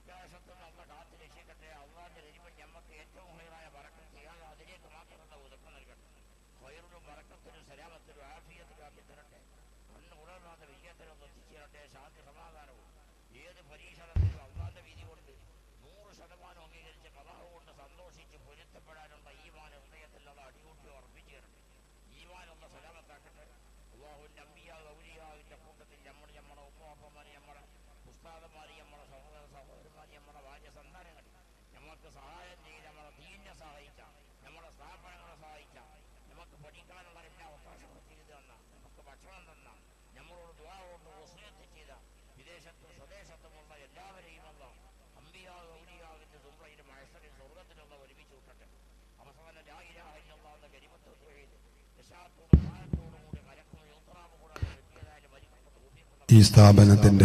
അത്യാവശ്യത്തിൽ നല്ല കാത്തു രക്ഷിക്കട്ടെ അള്ളാന്റെ കരിമൻ ഞമ്മക്ക് ഏറ്റവും ഹൈറായ വറക്കം ചെയ്യാൻ അതിലേക്ക് മാത്രമുള്ള ഒതുക്കം നൽകട്ടെ ഹൈറിനും വറക്കത്തിനും സലാമത്തിനും ആഫിയത്തിനും ആക്കി തരട്ടെ കണ്ണ് ഉണർന്നാത്ത വിജയത്തിനൊന്ന് എത്തിച്ചേരട്ടെ ശാന്തി സമാധാനവും ഏത് പരീക്ഷണത്തിലും അള്ളാന്റെ വിധി കൊണ്ട് നൂറ് ശതമാനം അംഗീകരിച്ച് കഥാവ് കൊണ്ട് സന്തോഷിച്ച് പൊരുത്തപ്പെടാനുള്ള ഈമാൻ ഹൃദയത്തിൽ അത് അടികൂട്ടി ഉറപ്പിച്ചു തരട്ടെ ഈമാൻ ഒന്ന് സലാമത്താക്കട്ടെ അള്ളാഹുവിന്റെ അമ്പിയ ഗൗരിയാവിന്റെ കൂട്ടത്തിൽ നമ്മൾ നമ്മുടെ ഉമ്മപ്പന്മാര് നമ്മുടെ ഉസ്താദന്മാര് നമ്മുടെ സഹോദര സഹോദരന്മാര് നമ്മുടെ ഭാര്യ സന്താനങ്ങൾ നമുക്ക് സഹായം ചെയ്ത് നമ്മളെ ദീനെ സഹായിച്ച നമ്മുടെ സ്ഥാപനങ്ങളെ സഹായിച്ച നമുക്ക് പഠിക്കാനുള്ള എല്ലാ അവകാശങ്ങളും ചെയ്തു തന്ന നമുക്ക് ഭക്ഷണം തന്ന നമ്മളോട് ദ്വാരോട് വസൂയത്ത് ചെയ്ത വിദേശത്തും സ്വദേശത്തുമുള്ള എല്ലാവരെയും അല്ല അമ്പിയാ ഗൗരിയാവിന്റെ സുമ്രയിലും മഴസറിൽ സ്വർഗത്തിലുള്ള ഒരുമിച്ച് വിട്ടട്ടെ അവസാനം രാഹിരാഹില്ലെന്ന കരിമത്വം ചെയ്ത് നിശാത്തോടും പ്രായത്തോടും കൂടി കലക്കും യൂത്രാമ കൂടാതെ വ്യക്തിയതായാലും മരിക്കപ്പെട്ട കൂട്ടിയിട്ടുള്ള ഈ സ്ഥാപനത്തിന്റെ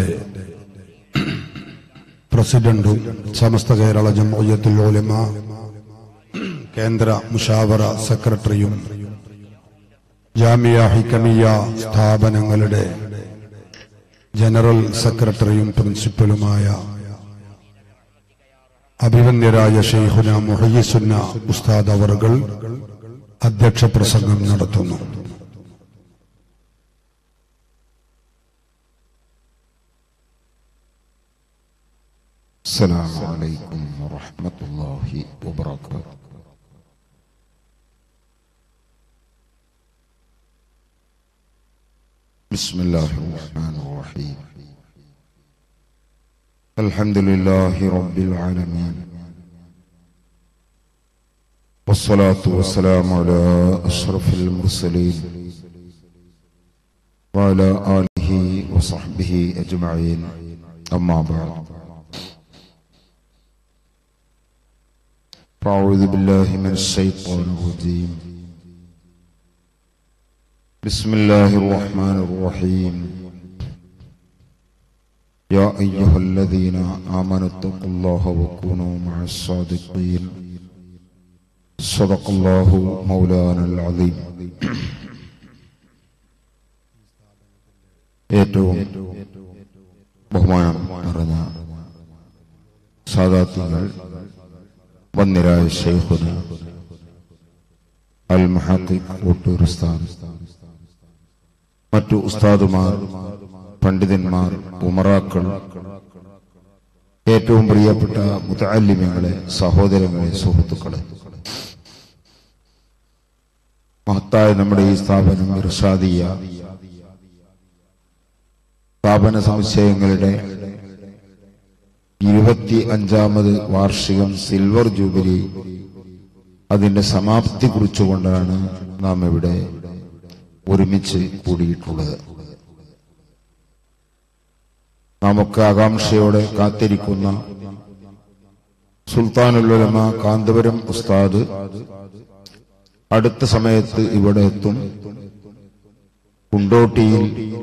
പ്രസിഡന്റും സമസ്ത കേരള ജംഇയ്യത്തുൽ ഉലമ കേന്ദ്ര മുഷാവറ സെക്രട്ടറിയും ജാമിയ ഹിക്കമിയ സ്ഥാപനങ്ങളുടെ ജനറൽ സെക്രട്ടറിയും പ്രിൻസിപ്പലുമായ അഭിവന്ദ്യരായ ഷെയ്ഖുന മുഹയ്യസുന്ന ഉസ്താദ് അവറുകൾ അധ്യക്ഷ പ്രസംഗം നടത്തുന്നു السلام عليكم ورحمة الله وبركاته بسم الله الرحمن الرحيم الحمد لله رب العالمين والصلاة والسلام على أشرف المرسلين وعلى آله وصحبه أجمعين أما بعد فأعوذ بالله من الشيطان الرجيم بسم الله الرحمن الرحيم يا أيها الذين آمنوا اتقوا الله وكونوا مع الصادقين صدق الله مولانا العظيم ഏറ്റവും ബഹുമാനം നിറഞ്ഞ സാദാത്യങ്ങൾ വന്നിരായ ഷെയ്ഖുന അൽ മഹാഖിഖ് കോട്ടൂർ ഉസ്താദ് മറ്റു ഉസ്താദുമാർ പണ്ഡിതന്മാർ ഉമറാക്കൾ ഏറ്റവും പ്രിയപ്പെട്ട മുത്തല്ലിമ്യങ്ങളെ സഹോദരങ്ങളെ സുഹൃത്തുക്കളെ മഹത്തായ നമ്മുടെ ഈ സ്ഥാപനം ഇർഷാദിയ സ്ഥാപന സമുച്ചയങ്ങളുടെ ഇരുപത്തി അഞ്ചാമത് വാർഷികം സിൽവർ ജൂബിലി അതിന്റെ സമാപ്തി കുറിച്ചുകൊണ്ടാണ് നാം ഇവിടെ ഒരുമിച്ച് കൂടിയിട്ടുള്ളത് നമുക്ക് ആകാംക്ഷയോടെ കാത്തിരിക്കുന്ന സുൽത്താനുലുലമ കാന്തപുരം ഉസ്താദ് അടുത്ത സമയത്ത് ഇവിടെ എത്തും കുണ്ടോട്ടിയിൽ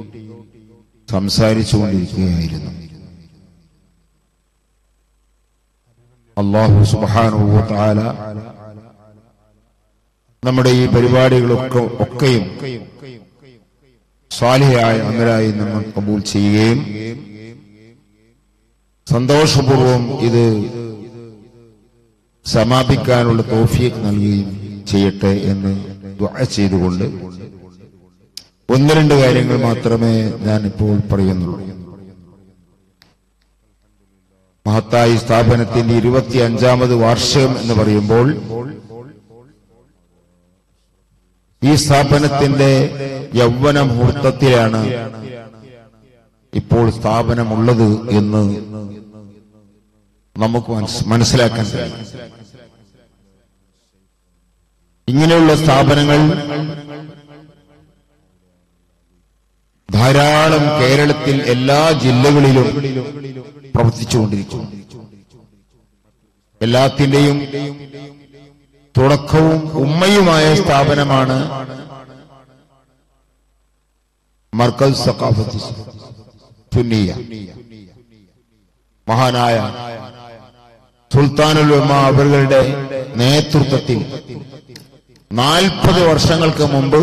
സംസാരിച്ചുകൊണ്ടിരിക്കുകയായിരുന്നു അള്ളാഹു സുബാനുഭവ താല നമ്മുടെ ഈ പരിപാടികളൊക്കെ ഒക്കെയും സ്വാലിയായ അമരായി നമ്മൾ കബൂൽ ചെയ്യുകയും സന്തോഷപൂർവം ഇത് സമാപിക്കാനുള്ള തോഫിയക്ക് നൽകുകയും ചെയ്യട്ടെ എന്ന് ദുആ ചെയ്തുകൊണ്ട് ഒന്ന് രണ്ട് കാര്യങ്ങൾ മാത്രമേ ഞാൻ ഇപ്പോൾ പറയുന്നുള്ളൂ മഹത്തായി സ്ഥാപനത്തിന്റെ ഇരുപത്തി അഞ്ചാമത് വാർഷികം എന്ന് പറയുമ്പോൾ ഈ സ്ഥാപനത്തിന്റെ യൗവന മുഹൂർത്തത്തിലാണ് ഇപ്പോൾ സ്ഥാപനമുള്ളത് എന്ന് നമുക്ക് മനസ്- മനസ്സിലാക്കാൻ കഴിയും ഇങ്ങനെയുള്ള സ്ഥാപനങ്ങൾ ധാരാളം കേരളത്തിൽ എല്ലാ ജില്ലകളിലും പ്രവർത്തിച്ചുകൊണ്ടിരിക്കുന്നു എല്ലാത്തിന്റെയും തുടക്കവും ഉമ്മയുമായ സ്ഥാപനമാണ് മർക്കസ് സഖാഫത്ത് സുന്നിയ മഹാനായ സുൽത്താനുൽ ഉമ്മ അവരുടെ നേതൃത്വത്തിൽ നാൽപ്പത് വർഷങ്ങൾക്ക് മുമ്പ്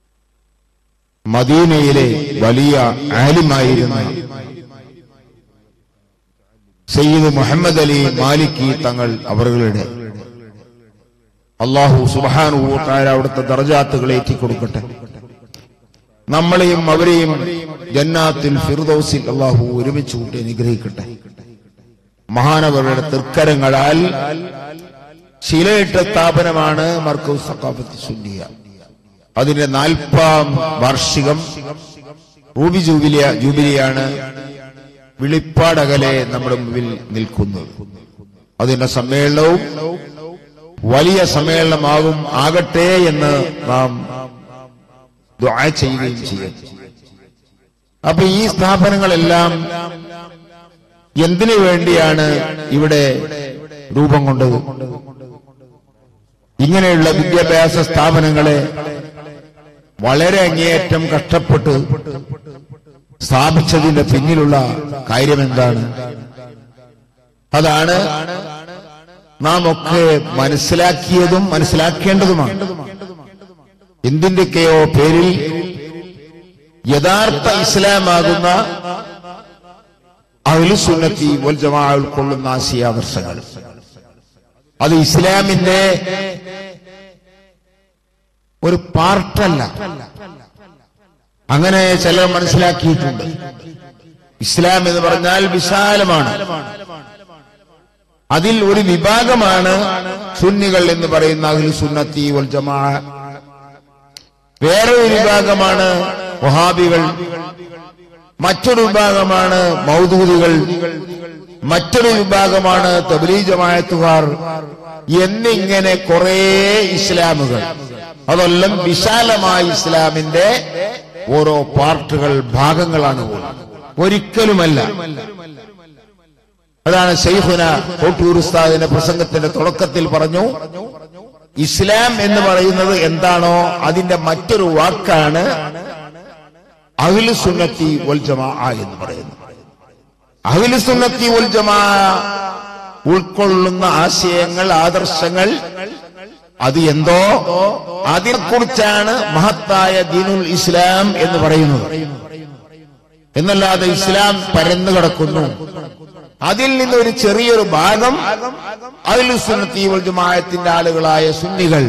മദീനയിലെ വലിയ ആലിമായിരുന്ന സയ്യിദ് മുഹമ്മദ് അലി മാലിക്കി തങ്ങൾ അവരുടെ അള്ളാഹു സുബാനുഭൂത്തായ അവിടുത്തെ ദർജാത്തുകളെ കൊടുക്കട്ടെ നമ്മളെയും അവരെയും ജന്നാത്തിൽ ഫിർദൌസിൽ അള്ളാഹു ഒരുമിച്ച് കൂട്ടി അനുഗ്രഹിക്കട്ടെ മഹാനവരുടെ തൃക്കരങ്ങളാൽ ശിലയിട്ട സ്ഥാപനമാണ് മർക്കൗസ് സഖാഫത്ത് സുന്നിയ അതിന്റെ നാൽപ്പാം വാർഷികം റൂബി ജൂബിലിയ ജൂബിലിയാണ് വിളിപ്പാടകലെ നമ്മുടെ മുമ്പിൽ നിൽക്കുന്നത് അതിന്റെ സമ്മേളനവും വലിയ സമ്മേളനമാകും ആകട്ടെ എന്ന് നാം ദുആ ചെയ്യുകയും ചെയ്യും അപ്പൊ ഈ സ്ഥാപനങ്ങളെല്ലാം എന്തിനു വേണ്ടിയാണ് ഇവിടെ രൂപം കൊണ്ടത് ഇങ്ങനെയുള്ള വിദ്യാഭ്യാസ സ്ഥാപനങ്ങളെ വളരെ അങ്ങേയറ്റം കഷ്ടപ്പെട്ട് സ്ഥാപിച്ചതിന്റെ പിന്നിലുള്ള കാര്യം എന്താണ് അതാണ് നാം ഒക്കെ മനസ്സിലാക്കിയതും മനസ്സിലാക്കേണ്ടതുമാണ് എന്തിന്റെയൊക്കെയോ പേരിൽ യഥാർത്ഥ ഇസ്ലാമാകുന്ന അഹ്ലുസുന്നത്തി വൽ ജമാ ഉൾക്കൊള്ളുന്ന ആശയാദർശങ്ങൾ അത് ഇസ്ലാമിന്റെ ഒരു പാർട്ടല്ല അങ്ങനെ ചിലർ മനസ്സിലാക്കിയിട്ടുണ്ട് ഇസ്ലാം എന്ന് പറഞ്ഞാൽ വിശാലമാണ് അതിൽ ഒരു വിഭാഗമാണ് സുന്നികൾ എന്ന് പറയുന്ന അഖിൽ സുന്നത്തി വൽ ജമാ വേറെ ഒരു വിഭാഗമാണ് വഹാബികൾ മറ്റൊരു വിഭാഗമാണ് മൗദൂദികൾ മറ്റൊരു വിഭാഗമാണ് തബ്ലീ ജമായത്തുകാർ എന്നിങ്ങനെ കുറെ ഇസ്ലാമുകൾ അതെല്ലാം വിശാലമായ ഇസ്ലാമിന്റെ ഓരോ പാർട്ടുകൾ ഭാഗങ്ങളാണ് പോലും ഒരിക്കലുമല്ല അതാണ് ഷെയ്ഖുന കോട്ടൂർ ഉസ്താദിന്റെ പ്രസംഗത്തിന്റെ തുടക്കത്തിൽ പറഞ്ഞു ഇസ്ലാം എന്ന് പറയുന്നത് എന്താണോ അതിന്റെ മറ്റൊരു വാക്കാണ് അഖിലു സുന്നത്തി വൽ ജമാ എന്ന് പറയുന്നത് അഖിലു സുന്നത്തി വൽ ജമാ ഉൾക്കൊള്ളുന്ന ആശയങ്ങൾ ആദർശങ്ങൾ അത് എന്തോ അതിനെക്കുറിച്ചാണ് മഹത്തായ ദീനുൽ ഇസ്ലാം എന്ന് പറയുന്നത് എന്നല്ലാതെ ഇസ്ലാം പരന്നു കിടക്കുന്നു അതിൽ നിന്ന് ഒരു ചെറിയൊരു ഭാഗം അതിൽ സുന്നത്തി വൽ ജമാഅത്തിന്റെ ആളുകളായ സുന്നികൾ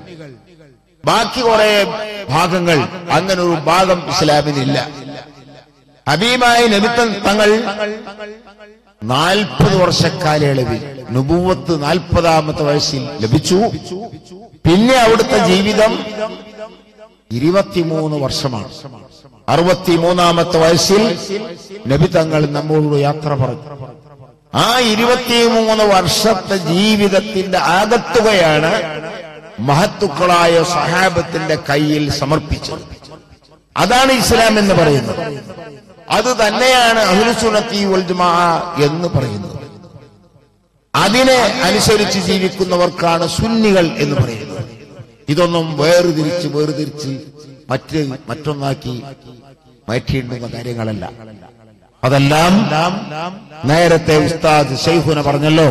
ബാക്കി കുറെ ഭാഗങ്ങൾ അങ്ങനെ ഒരു ഭാഗം ഇസ്ലാമിനില്ല ഹബീബായ നബിത്തൻ തങ്ങൾ നാൽപ്പത് വർഷക്കാലയളവിൽ നുബൂവത്ത് നാൽപ്പതാമത്തെ വയസ്സിൽ ലഭിച്ചു പിന്നെ അവിടുത്തെ ജീവിതം ഇരുപത്തിമൂന്ന് വർഷമാണ് അറുപത്തിമൂന്നാമത്തെ വയസ്സിൽ നബി തങ്ങൾ നമ്മോട് യാത്ര പറഞ്ഞു ആ ഇരുപത്തിമൂന്ന് വർഷത്തെ ജീവിതത്തിന്റെ ആകത്തുകയാണ് മഹത്തുക്കളായ സഹാബത്തിന്റെ കയ്യിൽ സമർപ്പിച്ചത് അതാണ് ഇസ്ലാം എന്ന് പറയുന്നത് അത് തന്നെയാണ് അഹുലുസുനത്തി വൽജമാ എന്ന് പറയുന്നത് അതിനെ അനുസരിച്ച് ജീവിക്കുന്നവർക്കാണ് സുന്നികൾ എന്ന് പറയുന്നത് ഇതൊന്നും വേർതിരിച്ച് വേർതിരിച്ച് മറ്റ് മറ്റൊന്നാക്കി മാറ്റിയിട്ടുന്ന കാര്യങ്ങളല്ല അതെല്ലാം നേരത്തെ ഉസ്താദ് ഷെയ്ഖുന പറഞ്ഞല്ലോ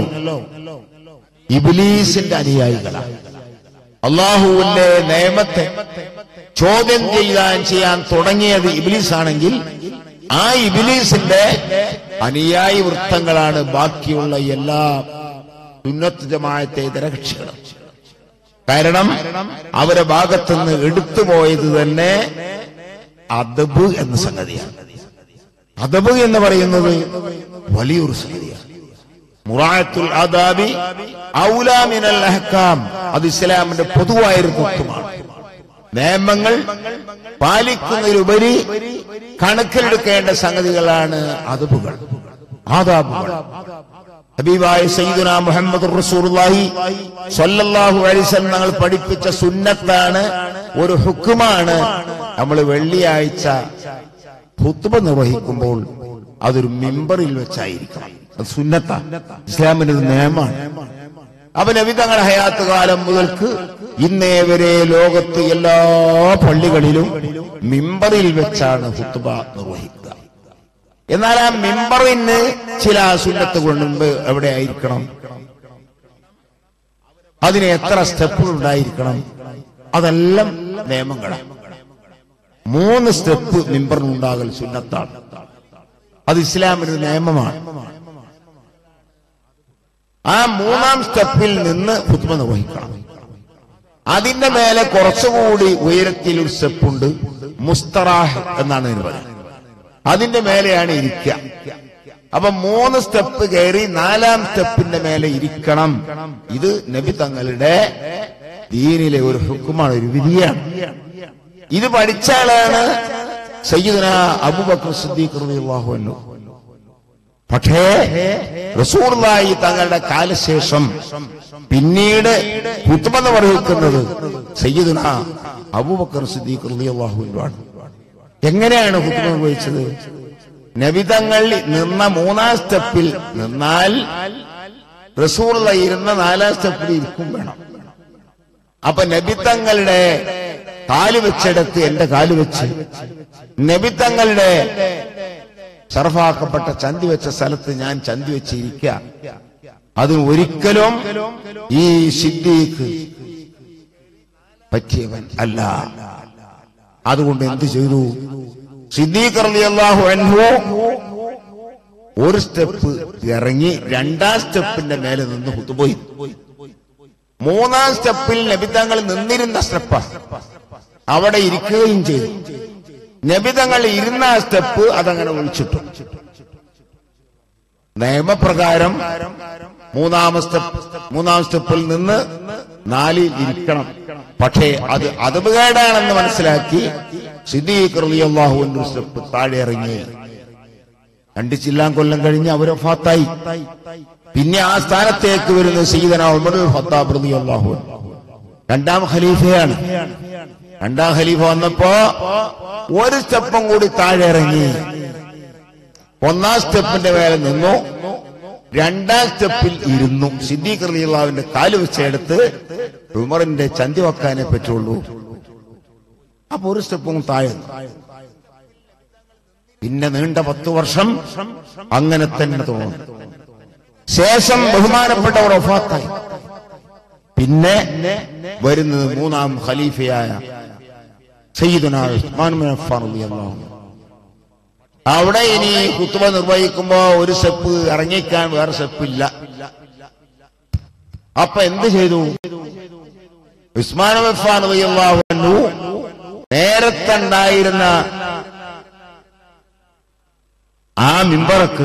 ഇബിലീസിന്റെ അനുയായികളാണ് അള്ളാഹുവിന്റെ നിയമത്തെ ചോദ്യം ചെയ്യാൻ ചെയ്യാൻ തുടങ്ങിയത് ഇബിലീസ് ആണെങ്കിൽ ആ ഇബിലീസിന്റെ അനുയായി വൃത്തങ്ങളാണ് ബാക്കിയുള്ള എല്ലാ ഉന്നത ജമായത്തെ ഇതരകക്ഷികളും കാരണം അവരെ ഭാഗത്തുനിന്ന് എടുത്തുപോയത് തന്നെ അദബ് എന്ന സംഗതിയാണ് അദബ് എന്ന് പറയുന്നത് വലിയൊരു സംഗതിയാണ് മുറായത്തുൽ ആദാബി ഔലാമിനൽ അഹ്കാം അത് ഇസ്ലാമിന്റെ പൊതുവായൊരു തത്വമാണ് നിയമങ്ങൾ പാലിക്കുന്നതിലുപരി കണക്കിലെടുക്കേണ്ട സംഗതികളാണ് അതബുകൾ ആദാബുകൾ ഹബീബായ സയ്യിദുന മുഹമ്മദ് റസൂലുള്ളാഹി സ്വല്ലല്ലാഹു അലൈഹി വസല്ലം ഞങ്ങൾ പഠിപ്പിച്ച സുന്നത്താണ് ഒരു ഹുക്കുമാണ് നമ്മൾ വെള്ളിയാഴ്ച ഹുത്തുബ നിർവഹിക്കുമ്പോൾ അതൊരു മിമ്പറിൽ വെച്ചായിരിക്കണം അത് സുന്നത്ത ഇസ്ലാമിന്റെ ഒരു നിയമമാണ് അപ്പൊ നബി തങ്ങളുടെ ഹയാത്ത് കാലം മുതൽക്ക് ഇന്നേ വരെ ലോകത്ത് എല്ലാ പള്ളികളിലും മിമ്പറിൽ വെച്ചാണ് ഹുത്തുബ നിർവഹിക്കുക എന്നാൽ ആ മിമ്പറിന് ചില സുന്നത്തുകളുണ്ട് എവിടെ ആയിരിക്കണം അതിന് എത്ര സ്റ്റെപ്പുകൾ ഉണ്ടായിരിക്കണം അതെല്ലാം നിയമങ്ങളാണ് മൂന്ന് സ്റ്റെപ്പ് മിമ്പറിനുണ്ടാകൽ സുന്നത്താണ് അത് ഇസ്ലാമിന് ഒരു നിയമമാണ് ആ മൂന്നാം സ്റ്റെപ്പിൽ നിന്ന് ഹുത്ബ നിർവഹിക്കണം അതിന്റെ മേലെ കുറച്ചുകൂടി ഉയരത്തിൽ ഒരു സ്റ്റെപ്പുണ്ട് മുസ്തറാഹ് എന്നാണ് ഇതിന് പറയുന്നത് അതിന്റെ മേലെയാണ് ഇരിക്കുക അപ്പൊ മൂന്ന് സ്റ്റെപ്പ് കയറി നാലാം സ്റ്റെപ്പിന്റെ മേലെ ഇരിക്കണം ഇത് നബി തങ്ങളുടെ ദീനിലെ ഒരു ഹുക്കുമാണ് ഒരു വിധിയാണ് ഇത് പഠിച്ച ആളാണ് സയ്യിദന അബൂബക്കർ സിദ്ദീഖ് റളിയല്ലാഹു അൻഹു പക്ഷേ റസൂർലായി തങ്ങളുടെ കാലശേഷം പിന്നീട് കുത്തുബ നിർവഹിക്കുന്നത് സയ്യിദുന അബൂബക്കർ സിദ്ദീഖ് റളിയല്ലാഹു അൻഹു ആണ് എങ്ങനെയാണ് കുത്തുബ നിർവഹിച്ചത് നബിതങ്ങൾ നിന്ന മൂന്നാം സ്റ്റെപ്പിൽ നിന്നാൽ റസൂർല ഇരുന്ന നാലാം സ്റ്റെപ്പിൽ ഇരിക്കും വേണം അപ്പൊ നബിത്തങ്ങളുടെ കാല് വെച്ചെടുത്ത് എന്റെ കാല് വെച്ച് നബിത്തങ്ങളുടെ സർഫാക്കപ്പെട്ട ചന്തി വെച്ച സ്ഥലത്ത് ഞാൻ ചന്തി വെച്ചിരിക്കുക അത് ഒരിക്കലും ഈ സിദ്ദീഖ് പറ്റിയവൻ അല്ല അതുകൊണ്ട് എന്ത് ചെയ്തു സിദ്ദീഖ് റളിയല്ലാഹു അൻഹു ഒരു സ്റ്റെപ്പ് ഇറങ്ങി രണ്ടാം സ്റ്റെപ്പിന്റെ മേലെ നിന്ന് കുത്തുപോയി മൂന്നാം സ്റ്റെപ്പിൽ നബിതങ്ങൾ നിന്നിരുന്ന സ്റ്റെപ്പ് അവിടെ ഇരിക്കുകയും ചെയ്തു നബിതങ്ങൾ ഇരുന്ന ആ സ്റ്റെപ്പ് അതങ്ങനെ ഒഴിച്ചിട്ടു നിയമപ്രകാരം മൂന്നാം സ്റ്റെപ്പ് മൂന്നാം സ്റ്റെപ്പിൽ നിന്ന് നാലിൽ ഇരിക്കണം പക്ഷേ അത് അതപകേടാണെന്ന് മനസ്സിലാക്കി സിദ്ദീഖ് റളിയല്ലാഹു അൻഹു സ്റ്റെപ്പ് താഴെ ഇറങ്ങി രണ്ട് ചില്ലാൻ കൊല്ലം കഴിഞ്ഞ് അവരെ ഫാത്തായി പിന്നെ ആ സ്ഥാനത്തേക്ക് വരുന്ന സീതന ഉമറുൽ ഖത്താബ് റളിയല്ലാഹു അൻഹു രണ്ടാം ഖലീഫയാണ് രണ്ടാം ഖലീഫ വന്നപ്പോ ഒരു സ്റ്റെപ്പും കൂടി താഴെ ഇറങ്ങി ഒന്നാം സ്റ്റെപ്പിന്റെ മേലെ നിന്നു രണ്ടാം സ്റ്റെപ്പിൽ ഇരുന്നു സിദ്ദീഖ് റളിയല്ലാഹുവിന്റെ കാല് വെച്ചെടുത്ത് ഉമറിന്റെ ചന്തി വെക്കാനേ പറ്റുള്ളൂ അപ്പൊ ഒരു സ്റ്റെപ്പും താഴെ നിന്നു. പിന്നെ നീണ്ട പത്ത് വർഷം അങ്ങനെ തന്നെ തോന്നുന്നു ശേഷം ബഹുമാനപ്പെട്ടവർ ഒഫാത്തായി പിന്നെ വരുന്നത് മൂന്നാം ഖലീഫയായ സയ്യിദുന ഉസ്മാൻ ബിൻ അഫ്ഫാൻ റളിയല്ലാഹു അൻഹു. അവിടെ ഇനി കുത്തുബ നിർവഹിക്കുമ്പോ ഒരു സ്റ്റെപ്പ് ഇറങ്ങിക്കാൻ വേറെ സ്റ്റെപ്പ് ഇല്ല അപ്പൊ എന്ത് ചെയ്തു ഉസ്മാൻ ബിൻ അഫ്ഫാൻ റളിയല്ലാഹു അൻഹു നേരത്തെ ഉണ്ടായിരുന്ന ആ മിമ്പറക്ക്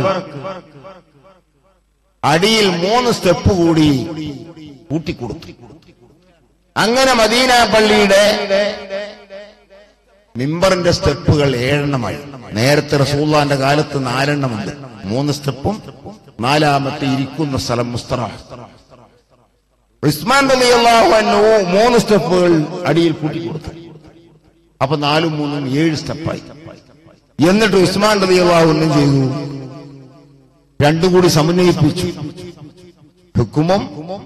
അടിയിൽ മൂന്ന് സ്റ്റെപ്പ് കൂടി കൂട്ടിക്കൊടുത്തു അങ്ങനെ മദീന പള്ളിയുടെ മിമ്പറിന്റെ സ്റ്റെപ്പുകൾ ഏഴെണ്ണമായി നേരത്തെ റസൂള്ളാന്റെ കാലത്ത് നാലെണ്ണമുണ്ട് മൂന്ന് സ്റ്റെപ്പും നാലാമത്തെ ഇരിക്കുന്ന സ്ഥലം മുസ്തറാഹ് ഉസ്മാൻ റളിയല്ലാഹു അൻഹു മൂന്ന് സ്റ്റെപ്പുകൾ അടിയിൽ കൂട്ടിക്കൊടുത്തു അപ്പൊ നാലും മൂന്നും ഏഴ് സ്റ്റെപ്പായി എന്നിട്ട് ഉസ്മാൻ റളിയല്ലാഹു അൻഹു ചെയ്തു രണ്ടും കൂടി സമന്വയിപ്പിച്ചു ഹുക്കുമും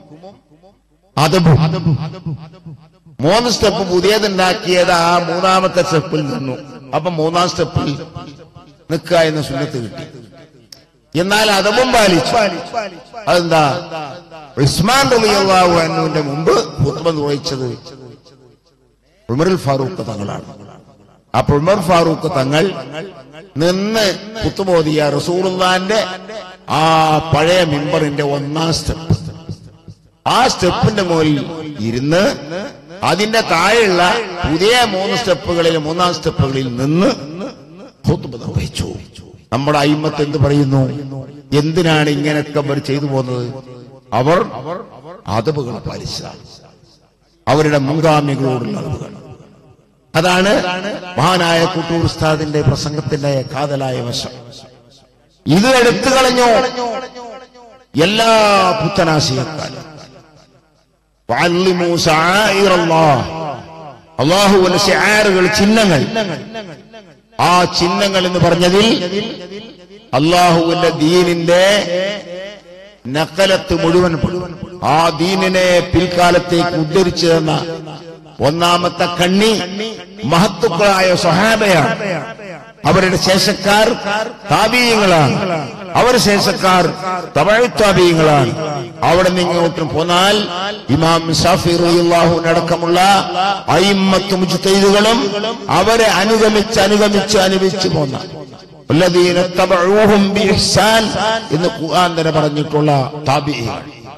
അതബും മൂന്ന് സ്റ്റെപ്പ് പുതിയതുണ്ടാക്കിയത് ആ മൂന്നാമത്തെ സ്റ്റെപ്പിൽ നിന്നു അപ്പൊ മൂന്നാം സ്റ്റെപ്പിൽ നിൽക്കുക എന്ന സുന്നത്ത് കിട്ടി എന്നാൽ അതബും പാലിച്ചു അതെന്താ ഉസ്മാൻ റളിയല്ലാഹു അൻഹുവിന്റെ മുമ്പ് ഖുത്ബ നിർവഹിച്ചത് ഉമറുൽ ഫാറൂഖ് തങ്ങളാണ് അപ്പോൾ ഉമർ ഫാറൂഖ് തങ്ങൾ നിന്ന് കുത്തുബോധിയ റസൂറുല്ലാന്റെ ആ പഴയ മിമ്പറിന്റെ ഒന്നാം സ്റ്റെപ്പ് ആ സ്റ്റെപ്പിന്റെ മുകളിൽ ഇരുന്ന് അതിന്റെ താഴെയുള്ള പുതിയ മൂന്ന് സ്റ്റെപ്പുകളിൽ മൂന്നാം സ്റ്റെപ്പുകളിൽ നിന്ന് ഖുത്ബ നിർവഹിച്ചു നമ്മുടെ അയിമത്ത് എന്ത് പറയുന്നു എന്തിനാണ് ഇങ്ങനെയൊക്കെ അവർ ചെയ്തു പോകുന്നത് അവർ അതവുകൾ പാലിച്ചതാണ് അവരുടെ മുൻഗാമികളോടുള്ള അറിവുകൾ അതാണ് മഹാനായ കുട്ടൂർ ഉസ്താദിന്റെ പ്രസംഗത്തിന്റെ കാതലായ വശം ഇത് എടുത്തു കളഞ്ഞു എല്ലാ പുത്തനാശയക്കാരും വഅല്ലിമൂ ശആഇറല്ലാഹ്. അള്ളാഹുവിന്റെ ഷിആറുകൾ ചിഹ്നങ്ങൾ ആ ചിഹ്നങ്ങൾ എന്ന് പറഞ്ഞതിൽ അള്ളാഹുവിന്റെ ദീനിന്റെ നക്കലത്ത് മുഴുവൻ പെടും. ആ ദീനിനെ പിൽക്കാലത്തേക്ക് ഉദ്ധരിച്ചു തന്ന ഒന്നാമത്തെ കണ്ണി മഹത്തുക്കളായ സ്വഹാബയാണ് അവരുടെ ശേഷക്കാർ താപീയങ്ങളാണ് അവർ ശേഷക്കാർ തമിഴ്ത്താപീയങ്ങളാണ് അവിടെ നിന്ന് ഇങ്ങോട്ടും പോന്നാൽ ഇമാം ഷാഫി അടക്കമുള്ള അയിമ്മത്ത് മുജ്തൈദുകളും അവരെ അനുഗമിച്ച് അനുഗമിച്ച് അനുഭവിച്ചു പോന്ന الذين اتبعوهم بإحسان എന്ന് ഖുർആൻ തന്നെ പറഞ്ഞിട്ടുള്ള താബിഈങ്ങൾ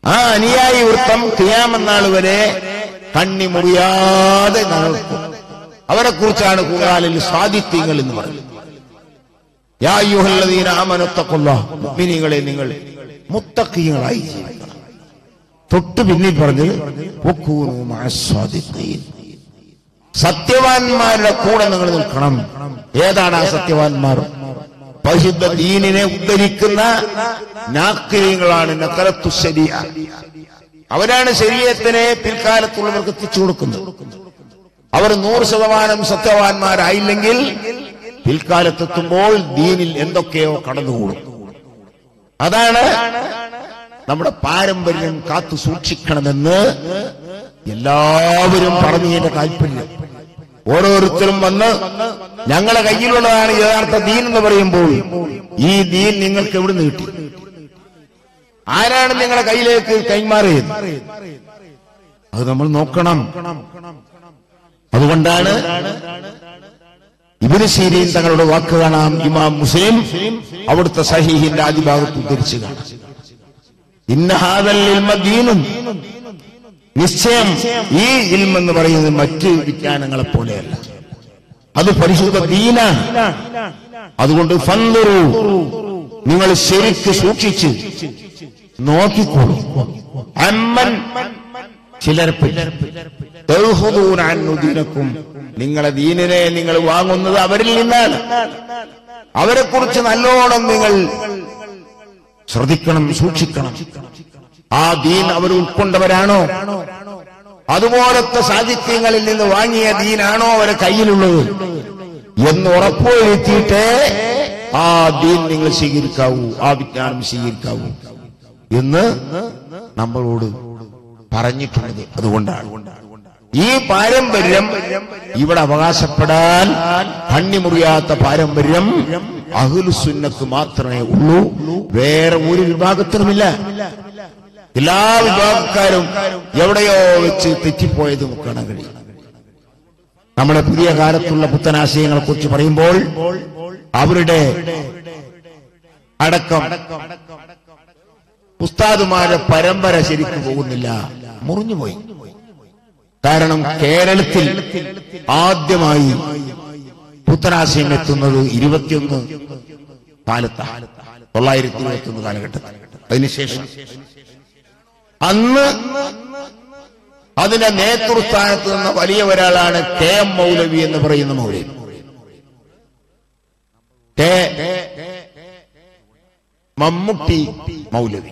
ആ അനുയായി വൃത്തം ക്രിയാമെന്നാൾ വരെ കണ്ണി മുറിയാതെ നിലനിൽക്കും അവരെ കുറിച്ചാണ് ഖുർആനിൽ സ്വാദിത്യങ്ങൾ എന്ന് പറയുന്നത് യാ അയ്യുഹല്ലദീന ആമനു തഖുല്ലാഹ് മുഅ്മിനീങ്ങളെ നിങ്ങൾ മുത്തഖീങ്ങളായി ജീവിക്കണം തൊട്ട് പിന്നിൽ പറഞ്ഞത് വക്കൂനു മഅസ്സാദിഖീൻ സത്യവാന്മാരുടെ കൂടെ നിങ്ങൾ നിൽക്കണം ഏതാണ് ആ സത്യവാന്മാർ പരിശുദ്ധ ദീനിനെ ഉദ്ധരിക്കുന്ന നാക്കിര്യങ്ങളാണ് നക്കരത്തു ശരിയ അവരാണ് ശരീരത്തിനെ പിൽക്കാലത്തുള്ളവർക്ക് എത്തിച്ചു കൊടുക്കുന്നത് അവർ നൂറ് ശതമാനം സത്യവാന്മാരായില്ലെങ്കിൽ പിൽക്കാലത്തെത്തുമ്പോൾ ദീനിൽ എന്തൊക്കെയോ കടന്നുകൂടും അതാണ് നമ്മുടെ പാരമ്പര്യം കാത്തു സൂക്ഷിക്കണമെന്ന് എല്ലാവരും പറഞ്ഞതിന്റെ താല്പര്യം ഓരോരുത്തരും വന്ന് ഞങ്ങളെ കയ്യിലുള്ളതാണ് യഥാർത്ഥ ദീൻ എന്ന് പറയുമ്പോൾ ഈ ദീൻ നിങ്ങൾക്ക് എവിടുന്ന് കിട്ടി ആരാണ് നിങ്ങളെ കയ്യിലേക്ക് കൈമാറിയത് അത് നമ്മൾ നോക്കണം അതുകൊണ്ടാണ് ഇബിന് സീരീൻ തങ്ങളുടെ വാക്ക് കാണാം ഇമാം മുസ്ലിം അവിടുത്തെ സഹീഹിന്റെ ആദ്യ ഭാഗത്ത് ഉദ്ധരിച്ചു കാണാം ഇന്നഹാദൽ ഇൽമ ദീനും നിശ്ചയം ഈ ഇൽം എന്ന് പറയുന്നത് മറ്റ് വിജ്ഞാനങ്ങളെ പോലെയല്ല അത് പരിശുദ്ധ ദീനാണ് അതുകൊണ്ട് ഫന്തുറു നിങ്ങൾ ശരിക്ക് സൂക്ഷിച്ച് നോക്കിക്കോളൂ അമ്മൻ ചിലരെ ദീനക്കും നിങ്ങളെ ദീനിനെ നിങ്ങൾ വാങ്ങുന്നത് അവരിൽ നിന്നാണ് അവരെ കുറിച്ച് നല്ലോണം നിങ്ങൾ ശ്രദ്ധിക്കണം സൂക്ഷിക്കണം ആ ദീൻ അവർ ഉൾക്കൊണ്ടവരാണോ അതുപോലത്തെ സാഹിത്യങ്ങളിൽ നിന്ന് വാങ്ങിയ ദീനാണോ അവരെ കയ്യിലുള്ളത് എന്ന് ഉറപ്പുവരുത്തിയിട്ടേ ആ ദീൻ നിങ്ങൾ സ്വീകരിക്കാവൂ ആ വിജ്ഞാനം സ്വീകരിക്കാവൂ എന്ന് നമ്മളോട് പറഞ്ഞിട്ടുള്ളത് അതുകൊണ്ടാണ് ഈ പാരമ്പര്യം ഇവിടെ അവകാശപ്പെടാൻ കണ്ണിമുറിയാത്ത പാരമ്പര്യം അഹുലുസുന്നക്ക് മാത്രമേ ഉള്ളൂ വേറെ ഒരു വിഭാഗത്തിനുമില്ല എല്ലാ വിഭാഗക്കാരും എവിടെയോ വെച്ച് തെറ്റിപ്പോയത് നമുക്ക് കാണാൻ കഴിയും നമ്മുടെ പുതിയ കാലത്തുള്ള പുത്തനാശയങ്ങളെ കുറിച്ച് പറയുമ്പോൾ അവരുടെ അടക്കം ഉസ്താദുമാരുടെ പരമ്പര ശരിക്കും പോകുന്നില്ല മുറിഞ്ഞുപോയി കാരണം കേരളത്തിൽ ആദ്യമായി പുത്തനാശയം എത്തുന്നത് ഇരുപത്തിയൊന്ന് കാലത്താണ് തൊള്ളായിരത്തി ഇരുപത്തിയൊന്ന് കാലഘട്ടത്തിൽ അതിനുശേഷം അന്ന് അതിന്റെ നേതൃസ്ഥാനത്ത് നിന്ന വലിയ ഒരാളാണ് കെ എം മൗലവി എന്ന് പറയുന്ന മൗലവി കെ മമ്മൂട്ടി മൗലവി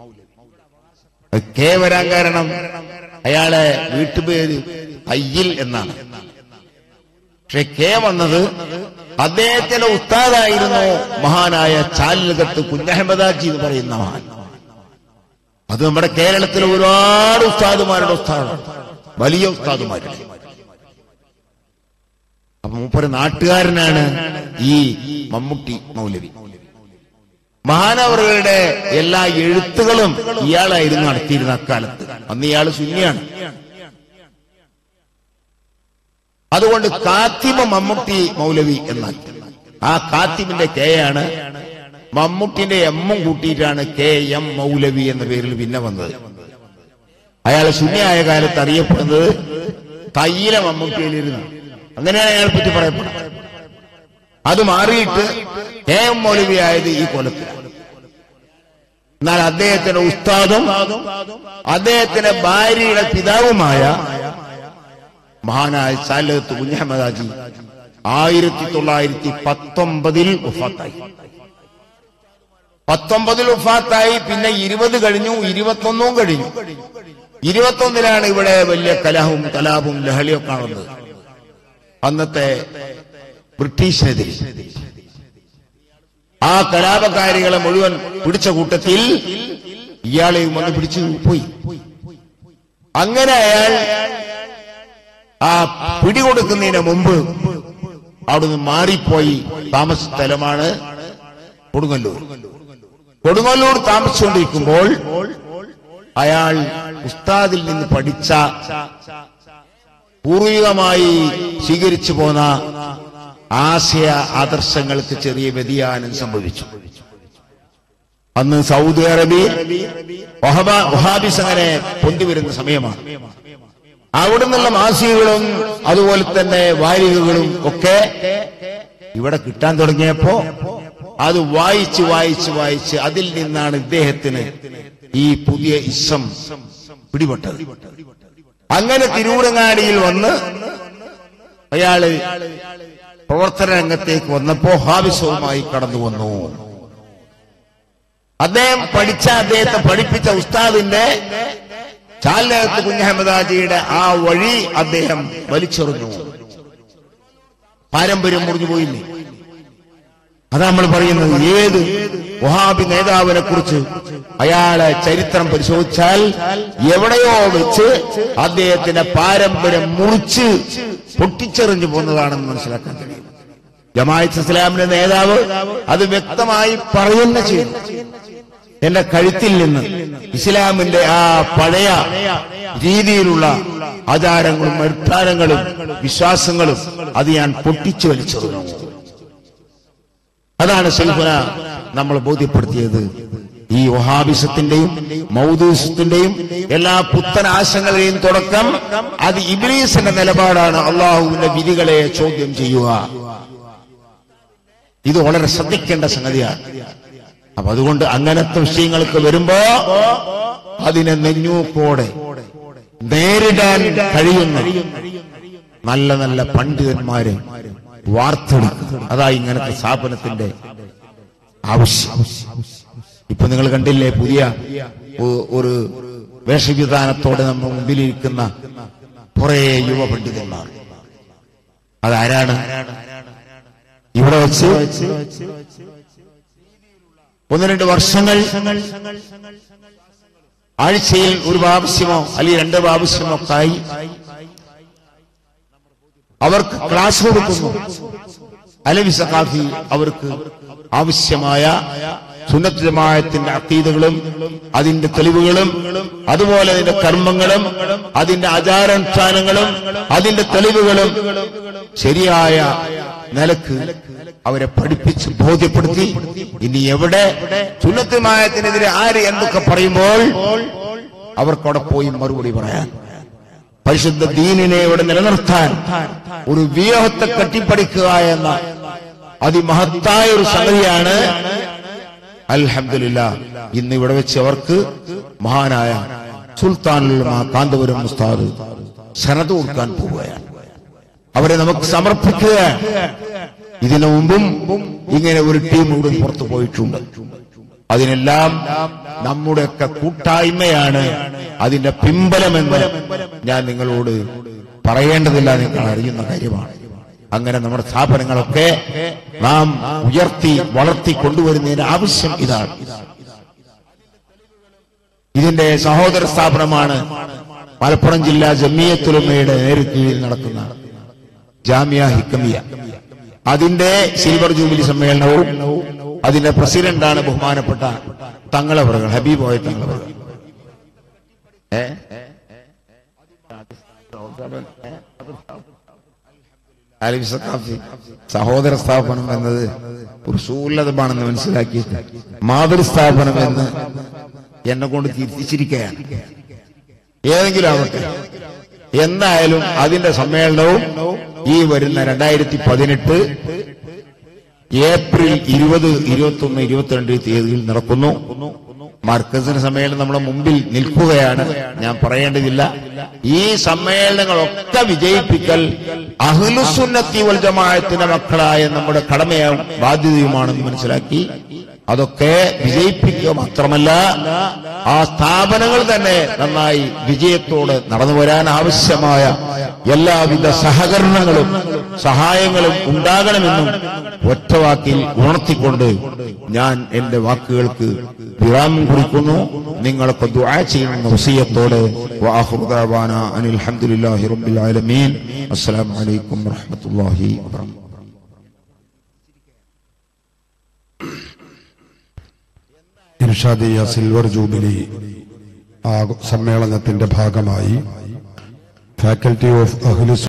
കെ വരാൻ കാരണം അയാളെ വീട്ടുപേര് അയ്യിൽ എന്നാണ് പക്ഷെ കെ വന്നത് അദ്ദേഹത്തിന്റെ ഉസ്താദായിരുന്നു മഹാനായ ചാലിലകത്ത് കുഞ്ഞഹമ്മദാജി എന്ന് പറയുന്ന മഹാൻ അത് നമ്മുടെ കേരളത്തിലെ ഒരുപാട് ഉസ്താദുമാരുടെ ഉസ്താദാണ് വലിയ ഉസ്താദുമാരുടെ അപ്പൊ മൂപ്പര് നാട്ടുകാരനാണ് ഈ മമ്മൂട്ടി മൗലവി മഹാനവറുകളുടെ എല്ലാ എഴുത്തുകളും ഇയാളായിരുന്നു നടത്തിയിരുന്ന അക്കാലത്ത് അന്ന് ഇയാൾ ശൂന്യാണ് അതുകൊണ്ട് കാത്തിമ മമ്മൂട്ടി മൗലവി എന്നാൽ ആ കാത്തിമിന്റെ കെ ആണ് മമ്മൂട്ടിന്റെ എമ്മും കൂട്ടിയിട്ടാണ് കെ എം മൗലവി എന്ന പേരിൽ പിന്നെ വന്നത് അയാൾ ശൂന്യായ കാലത്ത് അറിയപ്പെടുന്നത് തയ്യില മമ്മൂട്ടിയിലിരുന്നു അങ്ങനെയാണ് അയാളെ പറ്റി പറയപ്പെടുന്നത് അത് മാറിയിട്ട് കെ എം മൗലവി ആയത് ഈ കൊലത്തിലാണ് എന്നാൽ അദ്ദേഹത്തിന്റെ ഉസ്താദും അദ്ദേഹത്തിന്റെ ഭാര്യയുടെ പിതാവുമായ മഹാനായ സാലത്ത് കുഞ്ഞഹമ്മദാജി ആയിരത്തി തൊള്ളായിരത്തി പത്തൊമ്പതിൽ ഉഫാത്തായി പത്തൊമ്പതിൽ ഉഫാത്തായി പിന്നെ ഇരുപത് കഴിഞ്ഞു ഇരുപത്തൊന്നും കഴിഞ്ഞു ഇരുപത്തൊന്നിലാണ് ഇവിടെ വലിയ കലഹവും കലാപവും ലഹളിയും കാണുന്നത് അന്നത്തെ ബ്രിട്ടീഷിനെതിരെ ആ കലാപകാരികളെ മുഴുവൻ പിടിച്ച കൂട്ടത്തിൽ ഇയാളെയും വന്ന് പിടിച്ചു പോയി അങ്ങനെ അയാൾ ആ പിടികൊടുക്കുന്നതിന് മുമ്പ് അവിടുന്ന് മാറിപ്പോയി താമസ സ്ഥലമാണ് കൊടുങ്ങല്ലൂർ കൊടുങ്ങല്ലൂർ താമസിച്ചുകൊണ്ടിരിക്കുമ്പോൾ അയാൾ ഉസ്താദിൽ നിന്ന് പഠിച്ച പൂർവികമായി സ്വീകരിച്ചു പോന്ന ആശയ ആദർശങ്ങൾക്ക് ചെറിയ വ്യതിയാനം സംഭവിച്ചു അന്ന് സൗദി അറേബ്യയിൽ വഹബ- വഹാബിസ് അങ്ങനെ പൊന്തിവരുന്ന സമയമാണ് അവിടെ നിന്നുള്ള മാസികകളും അതുപോലെ തന്നെ വാരികകളും ഒക്കെ ഇവിടെ കിട്ടാൻ തുടങ്ങിയപ്പോ അത് വായിച്ച് വായിച്ച് വായിച്ച് അതിൽ നിന്നാണ് ഇദ്ദേഹത്തിന് ഈ പുതിയ ഇസം പിടിപെട്ടത് അങ്ങനെ തിരൂരങ്ങാടിയിൽ വന്ന് അയാള് പ്രവർത്തന രംഗത്തേക്ക് വന്നപ്പോ ഹാവിസവുമായി കടന്നു വന്നു അദ്ദേഹം പഠിച്ച അദ്ദേഹത്തെ പഠിപ്പിച്ച ഉസ്താദിന്റെ ചാലകത്ത് കുഞ്ഞഹമ്മദാജിയുടെ ആ വഴി അദ്ദേഹം വലിച്ചെറിഞ്ഞു പാരമ്പര്യം മുറിഞ്ഞു പോയില്ലേ അതാ നമ്മൾ പറയുന്നത് ഏത് വഹാബി നേതാവിനെ കുറിച്ച് അയാളെ ചരിത്രം പരിശോധിച്ചാൽ എവിടെയോ വെച്ച് അദ്ദേഹത്തിന്റെ പാരമ്പര്യം മുറിച്ച് പൊട്ടിച്ചെറിഞ്ഞു പോന്നതാണെന്ന് മനസ്സിലാക്കാൻ കഴിയും ജമാഅത്ത് ഇസ്ലാമിന്റെ നേതാവ് അത് വ്യക്തമായി പറയുന്ന ചെയ്തു എന്റെ കഴുത്തിൽ നിന്ന് ഇസ്ലാമിന്റെ ആ പഴയ രീതിയിലുള്ള ആചാരങ്ങളും അനുഷ്ഠാനങ്ങളും വിശ്വാസങ്ങളും അത് ഞാൻ പൊട്ടിച്ചു വലിച്ചെറിഞ്ഞു അതാണ് ശൈഖുന നമ്മൾ ബോധ്യപ്പെടുത്തിയത് ഈ വഹാബിസത്തിന്റെയും മൗദൂസത്തിന്റെയും എല്ലാ പുത്തൻ ആശങ്ങളുടെയും തുടക്കം അത് ഇബ്ലീസിന്റെ നിലപാടാണ് അള്ളാഹുവിന്റെ വിധികളെ ചോദ്യം ചെയ്യുക ഇത് വളരെ ശ്രദ്ധിക്കേണ്ട സംഗതിയാണ് അപ്പൊ അതുകൊണ്ട് അങ്ങനത്തെ വിഷയങ്ങൾക്ക് വരുമ്പോ അതിനെ നെഞ്ഞൂക്കോടെ നേരിടാൻ കഴിയുന്ന നല്ല നല്ല പണ്ഡിതന്മാരെ വാർത്തെടുക്കുക അതാ ഇങ്ങനത്തെ സ്ഥാപനത്തിന്റെ ആവശ്യം ഇപ്പൊ നിങ്ങൾ കണ്ടില്ലേ പുതിയ ഒ- ഒരു വേഷവിധാനത്തോടെ നമ്മുടെ മുമ്പിലിരിക്കുന്ന കുറെ യുവ പണ്ഡിതന്മാർ അതാരാണ് ഇവിടെ വെച്ച് ഒന്ന് രണ്ട് വർഷങ്ങൾ ആഴ്ചയിൽ ഒരു പ്രാവശ്യമോ അല്ലെങ്കിൽ രണ്ട് പ്രാവശ്യമോ ഒക്കെ ആയി അവർക്ക് ക്ലാസ് കൊടുക്കുന്നു അലവി സഖാഫി അവർക്ക് ആവശ്യമായ സുന്നത്ത് ജമാഅത്തിന്റെ അക്കീതകളും അതിന്റെ തെളിവുകളും അതുപോലെ അതിന്റെ കർമ്മങ്ങളും അതിന്റെ ആചാരാനുഷ്ഠാനങ്ങളും അതിന്റെ തെളിവുകളും ശരിയായ നിലക്ക് അവരെ പഠിപ്പിച്ച് ബോധ്യപ്പെടുത്തി ഇനി എവിടെ സുന്നത്ത് ജമാഅത്തിനെതിരെ ആര് എന്തൊക്കെ പറയുമ്പോൾ അവർക്കവിടെ പോയി മറുപടി പറയാൻ പരിശുദ്ധ ദീനിനെ ഇവിടെ നിലനിർത്താൻ ഒരു വ്യൂഹത്തെ കെട്ടിപ്പടിക്കുക എന്ന അതിമഹത്തായ ഒരു സംഗതിയാണ് അൽഹംദുലില്ലാ ഇന്ന് ഇവിടെ വെച്ച് അവർക്ക് മഹാനായ സുൽത്താനുള്ള കാന്തപുരം മുസ്താദ് ശരത് കൊടുക്കാൻ പോവുകയാണ് അവരെ നമുക്ക് സമർപ്പിക്കുക ഇതിനു മുമ്പും ഇങ്ങനെ ഒരു ടീം ഇവിടെ പുറത്തു പോയിട്ടുണ്ട് അതിനെല്ലാം നമ്മുടെയൊക്കെ കൂട്ടായ്മയാണ് അതിന്റെ പിമ്പലമെന്ന് ഞാൻ നിങ്ങളോട് പറയേണ്ടതില്ല നിങ്ങൾ അറിയുന്ന കാര്യമാണ് അങ്ങനെ നമ്മുടെ സ്ഥാപനങ്ങളൊക്കെ നാം ഉയർത്തി വളർത്തി കൊണ്ടുവരുന്നതിന് ആവശ്യം ഇതാണ് ഇതിന്റെ സഹോദര സ്ഥാപനമാണ് മലപ്പുറം ജില്ലാ ജമിയത്തുലമയുടെ നേതൃത്വത്തിൽ നടക്കുന്ന ജാമിയ ഹിക്കമിയ അതിന്റെ സിൽവർ ജൂബിലി സമ്മേളനവും അതിന്റെ പ്രസിഡന്റാണ് ബഹുമാനപ്പെട്ട തങ്ങളവറുകൾ ഹബീബ് പോയ തങ്ങളവറുകൾ ഏ ആലിം സഖാഫി സഹോദര സ്ഥാപനം എന്നത് ഒരു സൂലതമാണെന്ന് മനസ്സിലാക്കിയിട്ട് മാതൃസ്ഥാപനം എന്ന് എന്നെ കൊണ്ട് തിരിച്ചിരിക്കുകയാണ് ഏതെങ്കിലും ആവട്ടെ എന്തായാലും അതിന്റെ സമ്മേളനവും ഈ വരുന്ന രണ്ടായിരത്തി പതിനെട്ട് ഏപ്രിൽ ഇരുപത് ഇരുപത്തി ഒന്ന് ഇരുപത്തിരണ്ട് തീയതിയിൽ നടക്കുന്നു മാർക്കസിന് സമ്മേളനം നമ്മുടെ മുമ്പിൽ നിൽക്കുകയാണ് ഞാൻ പറയേണ്ടതില്ല ഈ സമ്മേളനങ്ങളൊക്കെ വിജയിപ്പിക്കൽ അഹ്ലുസുന്നത്തി വൽ ജമാഅത്തിന്റെ മക്കളായ നമ്മുടെ കടമയും ബാധ്യതയുമാണെന്ന് മനസ്സിലാക്കി അതൊക്കെ വിജയിപ്പിക്കുക മാത്രമല്ല ആ സ്ഥാപനങ്ങൾ തന്നെ നന്നായി വിജയത്തോടെ നടന്നു വരാൻ ആവശ്യമായ എല്ലാവിധ സഹകരണങ്ങളും സഹായങ്ങളും ഉണ്ടാകണമെന്നും ഒറ്റവാക്കിൽ ഉണർത്തിക്കൊണ്ട് ഞാൻ എന്റെ വാക്കുകൾക്ക് വിരാമം കുറിക്കുന്നു നിങ്ങളൊക്കെ ദുആ ചെയ്യുന്ന വസിയത്തോടെ വആഖിറു ദഅവാന അനിൽ ഹംദുലില്ലാഹി റബ്ബിൽ ആലമീൻ അസ്സലാമു അലൈക്കും വറഹ്മത്തുള്ളാഹി വബറകാതുഹു ഇർഷാദിയ സിൽവർ ജൂബിലി ആഘോ- സമ്മേളനത്തിന്റെ ഭാഗമായി ഫാക്കൽറ്റി ഓഫ് അഹ്ലുസ്